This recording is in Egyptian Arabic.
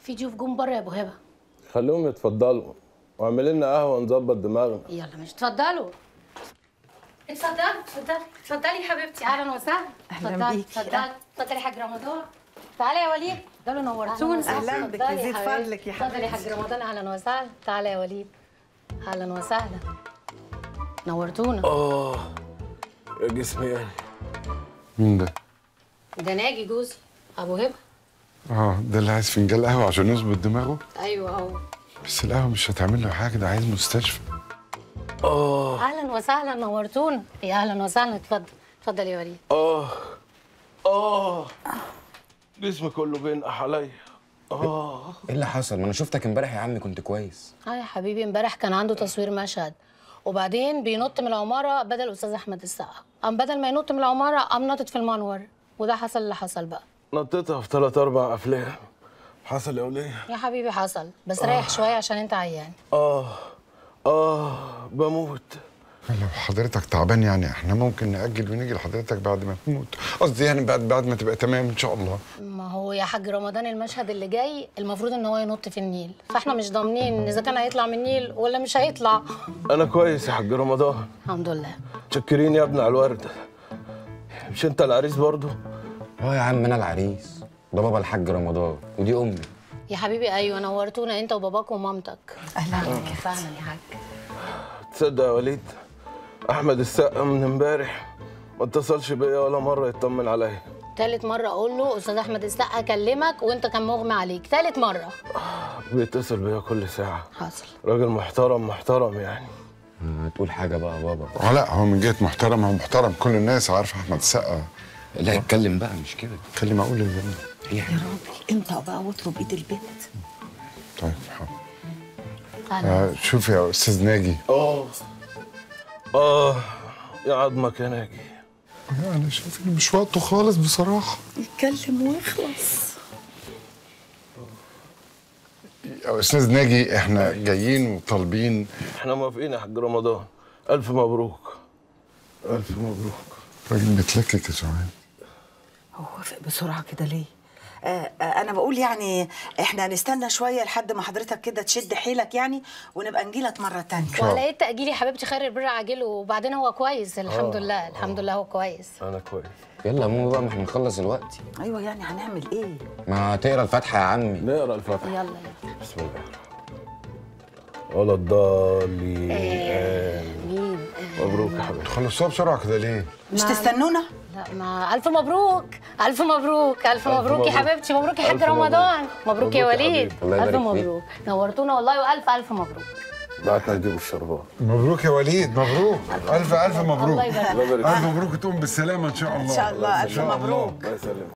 في ضيوف جم بره يا ابو هبه خليهم يتفضلوا واعمل لنا قهوه نظبط دماغنا يلا مش اتفضلوا اتفضلي اتفضلي اتفضلي يا حبيبتي اهلا وسهلا أهلاً اتفضلي بيكي. اتفضلي اتفضلي يا حاج رمضان تعالى يا وليد قالوا نورتونا أهلاً بك. اتفضلي يزيد حبيبتي. فضلك يا اتفضلي يا حاج رمضان اهلا وسهلا تعالى يا وليد اهلا وسهلا نورتونا اه يا جسمي يعني مين ده؟ ده ناجي جوزي ابو هبه اه ده اللي عايز فنجان قهوه عشان يظبط دماغه ايوه اهو بس القهوه مش هتعمل له حاجه ده عايز مستشفى اه اهلا وسهلا نورتونا يا اهلا وسهلا اتفضل اتفضل يا وليد اه اه جسمي كله بينقح عليا اه ايه اللي حصل؟ ما انا شفتك امبارح يا عمي كنت كويس اه يا حبيبي امبارح كان عنده تصوير مشهد وبعدين بينط من العماره بدل استاذ احمد السقا قام بدل ما ينط من العماره قام نطت في المنور وده حصل اللي حصل بقى نطيتها في ثلاث اربع افلام حصل يا وليه يا حبيبي حصل بس ريح شويه عشان انت عيان اه اه بموت لو حضرتك تعبان يعني احنا ممكن نأجل ونيجي لحضرتك بعد ما تموت قصدي يعني بعد بعد ما تبقى تمام ان شاء الله ما هو يا حاج رمضان المشهد اللي جاي المفروض ان هو ينط في النيل فاحنا مش ضامنين اذا كان هيطلع من النيل ولا مش هيطلع انا كويس يا حاج رمضان الحمد لله متشكرين يا ابن على الورده مش انت العريس برضو اه يا عم انا العريس ده بابا الحاج رمضان ودي امي يا حبيبي ايوه نورتونا انت وباباك ومامتك اهلا بك فاهمه يا حاج تصدق يا وليد احمد السقا من امبارح ما اتصلش بيا ولا مره يطمن عليا تالت مرة أقول له أستاذ أحمد السقا كلمك وأنت كان مغمى عليك، تالت مرة. بيتصل بيا كل ساعه حصل. راجل محترم محترم يعني آه، تقول حاجه بقى يا بابا اه لا هو من جهه محترم هو محترم كل الناس عارفه احمد السقا لا اتكلم بقى مش كده كلمه اقول اللي هي يا راجل انت بقى واطلب ايد البنت طيب حاضر أهلا. آه شوف يا استاذ ناجي اه اه يا عظمك يا ناجي انا شايف ان مش وقته خالص بصراحه يتكلم ويخلص يا استاذ ناجي احنا جايين وطالبين احنا موافقين يا حاج رمضان الف مبروك الف مبروك راجل متلكك يا سعاد هو وافق بسرعه كده ليه آه آه انا بقول يعني احنا هنستنى شويه لحد ما حضرتك كده تشد حيلك يعني ونبقى نجيلك مره تانية وعلى إيه التأجيل يا حبيبتي خير البر عاجله وبعدين هو كويس الحمد لله الحمد لله هو كويس. انا كويس يلا يا ماما بقى ما احنا نخلص الوقت ايوه يعني هنعمل ايه ما تقرا الفاتحه يا عمي نقرا الفاتحه يلا يلا. بسم الله ولا الضالين مين؟ مبروك يا حبيبي خلصوها بسرعه كده ليه مش تستنونا لا ما ألف مبروك ألف مبروك ألف مبروك يا مبروك. حبيبتي مبروك يا حاج ألف مبروك. رمضان مبروك يا مبروك يا وليد حبيبي. الله ألف يبارك فيك. مبروك نورتونا والله وألف ألف مبروك بعتنا نجيب الشربات مبروك يا وليد مبروك الف الف مبروك الله يبارك الله يبارك الف فيك مبروك وتقوم بالسلامه ان شاء الله ان شاء الله الف شاء الله. مبروك الله يسلمك